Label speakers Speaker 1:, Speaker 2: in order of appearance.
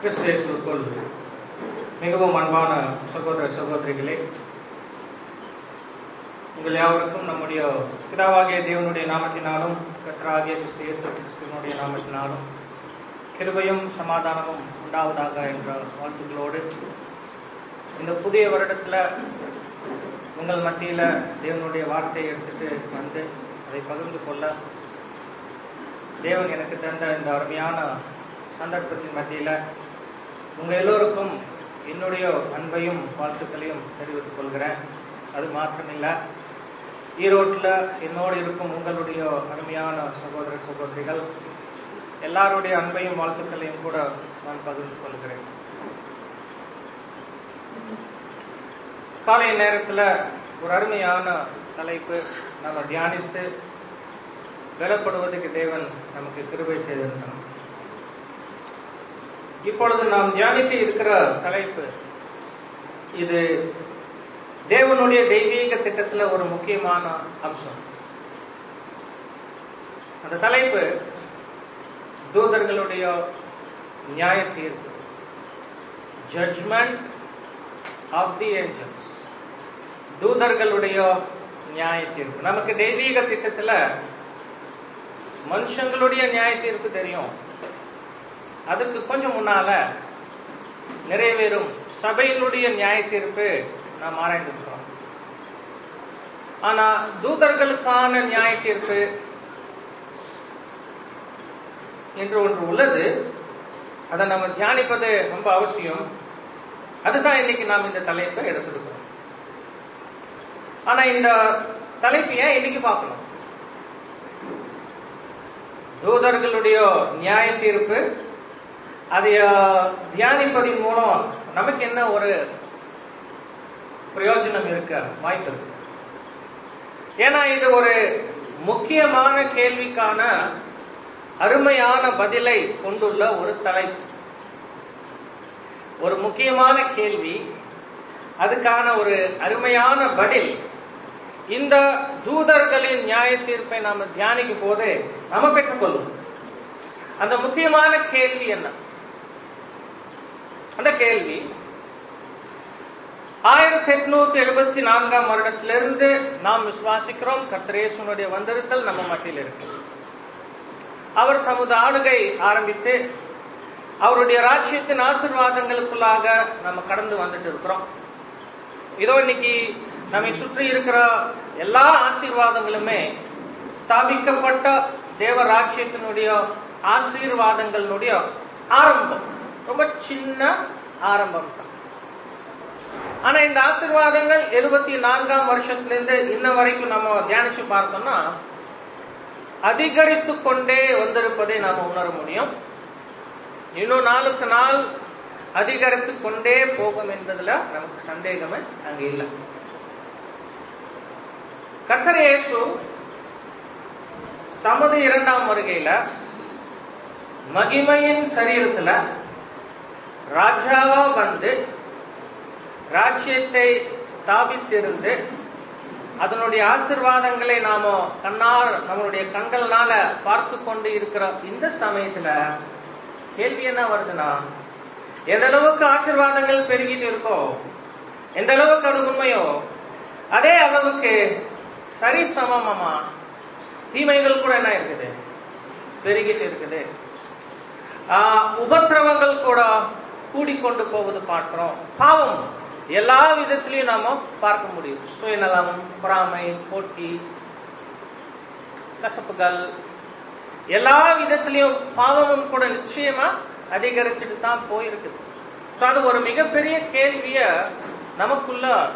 Speaker 1: கிறிஸ்தேசுக்குள் மிகவும் அன்பான சகோதர சகோதரிகளே உங்கள் யாவருக்கும் நம்முடைய பிதாவாகிய தேவனுடைய நாமத்தினாலும் கர்த்தராகிய கிறிஸ்து இயேசு கிறிஸ்துவனுடைய நாமத்தினாலும் கிருபையும் சமாதானமும் உண்டாவதாக என்ற வாழ்த்துக்களோடு இந்த புதிய வருடத்துல உங்கள் மத்தியில தேவனுடைய வார்த்தையை எடுத்துட்டு வந்து அதை பகிர்ந்து கொள்ள தேவன் எனக்கு தந்த இந்த அருமையான சந்தர்ப்பத்தின் மத்தியில உங்க எல்லோருக்கும் என்னுடைய அன்பையும் வாழ்த்துக்களையும் தெரிவித்துக் கொள்கிறேன் அது மாத்திரமில்ல ஈரோட்டில் என்னோடு இருக்கும் உங்களுடைய அருமையான சகோதர சகோதரிகள் எல்லாருடைய அன்பையும் வாழ்த்துக்களையும் கூட நான் பகிர்ந்து கொள்கிறேன் காலை நேரத்துல ஒரு அருமையான தலைப்பு நம்ம தியானித்து பலப்படுவதற்கு தேவன் நமக்கு கிருபை செய்திருக்கிறார் இப்பொழுது நாம் தியானித்து இருக்கிற தலைப்பு இது தேவனுடைய தெய்வீக திட்டத்துல ஒரு முக்கியமான அம்சம் அந்த தலைப்பு தூதர்களுடைய நியாய தீர்ப்பு ஜட்ஜ்மெண்ட் ஆஃப் தி ஏஞ்சல்ஸ் தூதர்களுடைய நியாய தீர்ப்பு நமக்கு தெய்வீக திட்டத்துல மனுஷங்களுடைய நியாய தீர்ப்பு தெரியும் அதுக்கு கொஞ்சம் முன்னால நிறைவேறும் சபையினுடைய நியாய தீர்ப்பு நாம் ஆராய்ந்திருக்கிறோம் ஆனா தூதர்களுக்கான நியாய தீர்ப்பு என்று ஒன்று உள்ளது அதை நம்ம தியானிப்பது ரொம்ப அவசியம் அதுதான் இன்னைக்கு நாம் இந்த தலைப்பை எடுத்திருக்கிறோம் ஆனா இந்த தலைப்பு ஏன் இன்னைக்கு பார்க்கணும் தூதர்களுடைய நியாய தீர்ப்பு அதை தியானிப்பதின் மூலம் நமக்கு என்ன ஒரு பிரயோஜனம் இருக்க வாய்ப்பு இருக்கு ஏன்னா இது ஒரு முக்கியமான கேள்விக்கான அருமையான பதிலை கொண்டுள்ள ஒரு தலைப்பு ஒரு முக்கியமான கேள்வி அதுக்கான ஒரு அருமையான பதில் இந்த தூதர்களின் நியாய தீர்ப்பை நாம தியானிக்கும் போது நாம பெற்றுக்கொள்ளும் அந்த முக்கியமான கேள்வி என்ன அந்த கேள்வி ஆயிரத்தி எட்நூத்தி எழுபத்தி நான்காம் வருடத்திலிருந்து நாம் விசுவாசிக்கிறோம் கர்த்தரேசனுடைய வந்திருத்தல் நம்ம மத்தியில் இருக்கு அவர் தமது ஆளுகை ஆரம்பித்து அவருடைய ராட்சியத்தின் ஆசிர்வாதங்களுக்குள்ளாக நம்ம கடந்து வந்துட்டு இருக்கிறோம் இதோ இன்னைக்கு நம்மை சுற்றி இருக்கிற எல்லா ஆசீர்வாதங்களுமே ஸ்தாபிக்கப்பட்ட தேவ ராட்சியத்தினுடைய ஆசீர்வாதங்களுடைய ஆரம்பம் ரொம்ப சின்ன ஆரம்பம் தான் ஆனா இந்த ஆசீர்வாதங்கள் எழுபத்தி நான்காம் வருஷத்திலிருந்து இன்ன வரைக்கும் நம்ம தியானிச்சு பார்த்தோம்னா அதிகரித்து கொண்டே வந்திருப்பதை நாம உணர முடியும் இன்னும் நாளுக்கு நாள் அதிகரித்து கொண்டே போகும் என்பதுல நமக்கு சந்தேகமே அங்க இல்லை கத்தர் இயேசு தமது இரண்டாம் வருகையில மகிமையின் சரீரத்துல ராஜாவா வந்து ராஜ்யத்தை ஸ்தாபித்திருந்து அதனுடைய ஆசிர்வாதங்களை நாம கண்ணால் நம்மளுடைய கண்கள்னால பார்த்து கொண்டு இருக்கிற இந்த சமயத்துல கேள்வி என்ன வருதுன்னா எந்த அளவுக்கு ஆசிர்வாதங்கள் பெருகிட்டு இருக்கோ எந்த அளவுக்கு அது உண்மையோ அதே அளவுக்கு சரி சமமா தீமைகள் கூட என்ன இருக்குது பெருகிட்டு இருக்குது உபத்திரவங்கள் கூட கூடிக்கொண்டு போவது பார்க்கிறோம் பாவம் எல்லா விதத்திலையும் நாம பார்க்க முடியும் சுயநலம் பொறாமை போட்டி கசப்புகள் எல்லா விதத்திலையும் பாவமும் கூட நிச்சயமா அதிகரிச்சுட்டு தான் போயிருக்குது அது ஒரு மிகப்பெரிய கேள்விய நமக்குள்ள